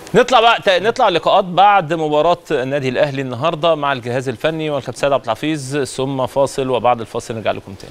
نطلع بقى ت- نطلع لقاءات بعد مباراة النادي الأهلي النهاردة مع الجهاز الفني والكابتن سيد عبد الحفيظ ثم فاصل وبعد الفاصل نرجع لكم تاني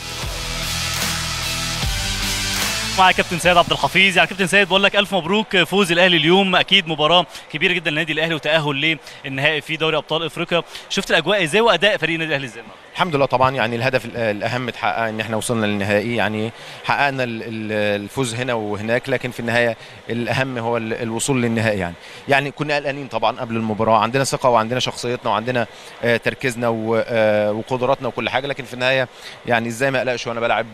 مع كابتن سيد عبد الحفيظ يعني كابتن سيد بقول لك الف مبروك فوز الاهلي اليوم اكيد مباراه كبيره جدا للنادي الاهلي وتاهل للنهائي في دوري ابطال افريقيا شفت الاجواء ازاي واداء فريق النادي الاهلي ازاي النهارده؟ الحمد لله طبعا يعني الهدف ال- الاهم اتحقق ان احنا وصلنا للنهائي يعني حققنا ال- ال- الفوز هنا وهناك لكن في النهايه الاهم هو ال- الوصول للنهائي يعني يعني كنا قلقانين طبعا قبل المباراه عندنا ثقه وعندنا شخصيتنا وعندنا آه، تركيزنا و- آه، وقدراتنا وكل حاجه لكن في النهايه يعني ازاي ما اقلقش وانا بلعب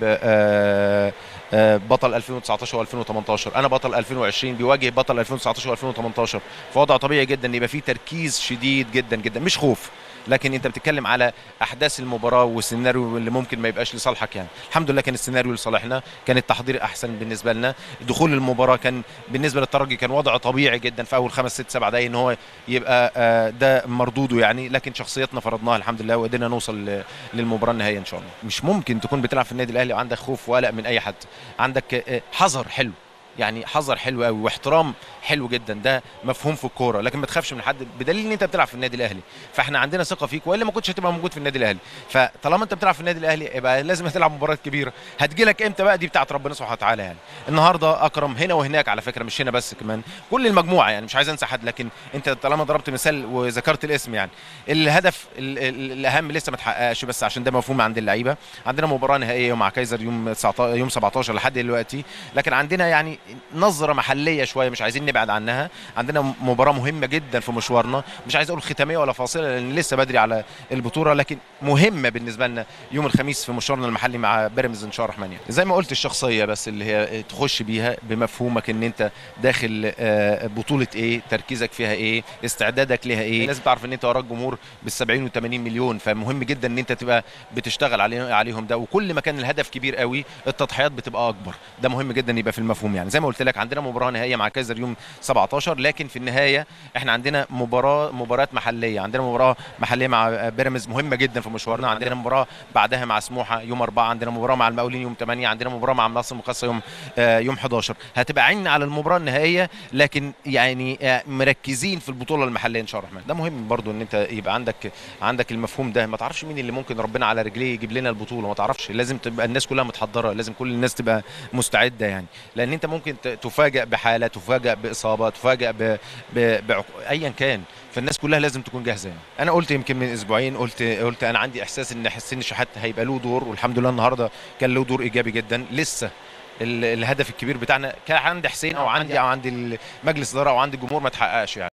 آه، آه، بطل 2019 و2018 انا بطل 2020 بيواجه بطل 2019 و2018 فوضع طبيعي جدا ان يبقى فيه تركيز شديد جدا جدا مش خوف لكن انت بتتكلم على احداث المباراه والسيناريو اللي ممكن ما يبقاش لصالحك يعني الحمد لله كان السيناريو لصالحنا كان التحضير احسن بالنسبه لنا دخول المباراه كان بالنسبه للترجي كان وضع طبيعي جدا في اول خمس ست سبع دقايق ان هو يبقى آه، ده مردوده يعني لكن شخصيتنا فرضناها الحمد لله وقدرنا نوصل ل- للمباراه النهائيه ان شاء الله مش ممكن تكون بتلعب في النادي الاهلي وعندك خوف وقلق من اي حد عندك آه، حذر حلو يعني حذر حلو قوي واحترام حلو جدا ده مفهوم في الكوره لكن ما تخافش من حد بدليل ان انت بتلعب في النادي الاهلي فاحنا عندنا ثقه فيك والا ما كنتش هتبقى موجود في النادي الاهلي فطالما انت بتلعب في النادي الاهلي يبقى لازم هتلعب مباراه كبيره هتجي لك امتى بقى دي بتاعت ربنا سبحانه وتعالى يعني النهارده اكرم هنا وهناك على فكره مش هنا بس كمان كل المجموعه يعني مش عايز انسى حد لكن انت طالما ضربت مثال وذكرت الاسم يعني الهدف ال- ال- الاهم لسه ما اتحققش بس عشان ده مفهوم عند اللعيبه عندنا مباراه نهائيه مع كايزر يوم 19 يوم 17 لحد دلوقتي لكن عندنا يعني نظره محليه شويه مش عايزين نبعد عنها عندنا مباراه مهمه جدا في مشوارنا مش عايز اقول ختاميه ولا فاصله لان لسه بدري على البطوله لكن مهمه بالنسبه لنا يوم الخميس في مشوارنا المحلي مع بيراميدز ان شاء الله الرحمن يعني. زي ما قلت الشخصيه بس اللي هي تخش بيها بمفهومك ان انت داخل آه، بطوله ايه تركيزك فيها ايه استعدادك ليها ايه لازم تعرف ان انت وراك جمهور بال 70 و 80 مليون فمهم جدا ان انت تبقى بتشتغل عليه عليهم ده وكل ما كان الهدف كبير قوي التضحيات بتبقى اكبر ده مهم جدا يبقى في المفهوم يعني زي ما قلت لك عندنا مباراه نهائيه مع كايزر يوم 17 لكن في النهايه احنا عندنا مباراه مباريات محليه عندنا مباراه محليه مع بيراميدز مهمه جدا في مشوارنا عندنا مباراه بعدها مع سموحه يوم 4 عندنا مباراه مع المقاولين يوم 8 عندنا مباراه مع مصر المقاصه يوم آه، يوم 11 هتبقى عيننا على المباراه النهائيه لكن يعني آه، مركزين في البطوله المحليه ان شاء الله الرحمن ده مهم برضو ان انت يبقى عندك عندك المفهوم ده ما تعرفش مين اللي ممكن ربنا على رجليه يجيب لنا البطوله ما تعرفش لازم تبقى الناس كلها متحضره لازم كل الناس تبقى مستعده يعني لان انت ممكن ت- تفاجئ بحاله تفاجئ باصابه تفاجئ ب... ب... بعق... ايا كان فالناس كلها لازم تكون جاهزه يعني. انا قلت يمكن من اسبوعين قلت قلت انا عندي احساس ان حسين الشحات هيبقى له دور والحمد لله النهارده كان له دور ايجابي جدا لسه ال- الهدف الكبير بتاعنا كان عند حسين او عندي او عند مجلس الاداره او عند الجمهور ما تحققش يعني